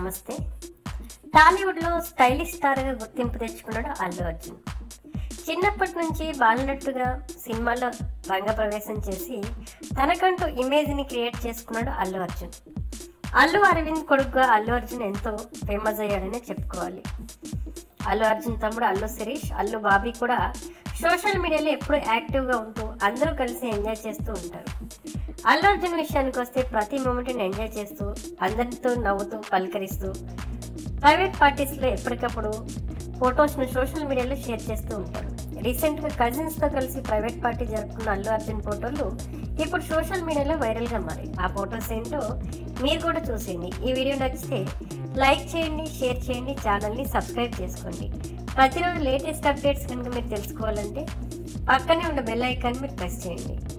నమస్తే టాలీవుడ్లో స్టైలిష్ స్టార్గా గుర్తింపు తెచ్చుకున్నాడు అల్లు అర్జున్ చిన్నప్పటి నుంచి బాలినట్టుగా సినిమాల్లో రంగప్రవేశం చేసి తనకంటూ ఇమేజ్ని క్రియేట్ చేసుకున్నాడు అల్లు అర్జున్ అల్లు అరవింద్ కొడుకుగా అల్లు అర్జున్ ఎంతో ఫేమస్ అయ్యాడనే చెప్పుకోవాలి అల్లు అర్జున్ తమ్ముడు అల్లు శిరీష్ అల్లు బాబీ కూడా సోషల్ మీడియాలో ఎప్పుడూ యాక్టివ్గా ఉంటూ అందరూ కలిసి ఎంజాయ్ చేస్తూ ఉంటారు అల్లు అర్జున్ విషయానికి వస్తే ప్రతి మూమెంట్ని ఎంజాయ్ చేస్తూ అందరితో నవ్వుతూ పలకరిస్తూ ప్రైవేట్ పార్టీస్లో ఎప్పటికప్పుడు ఫొటోస్ను సోషల్ మీడియాలో షేర్ చేస్తూ ఉంటారు రీసెంట్గా కజిన్స్తో కలిసి ప్రైవేట్ పార్టీ జరుపుకున్న అల్లు అర్జున్ ఫోటోలు ఇప్పుడు సోషల్ మీడియాలో వైరల్గా మారాయి ఆ ఫొటోస్ ఏంటో మీరు కూడా చూసేయండి ఈ వీడియో నచ్చితే లైక్ చేయండి షేర్ చేయండి ఛానల్ని సబ్స్క్రైబ్ చేసుకోండి ప్రతిరోజు లేటెస్ట్ అప్డేట్స్ కనుక మీరు తెలుసుకోవాలంటే పక్కనే ఉన్న బెల్ ఐకాన్ మీరు ప్రెస్ చేయండి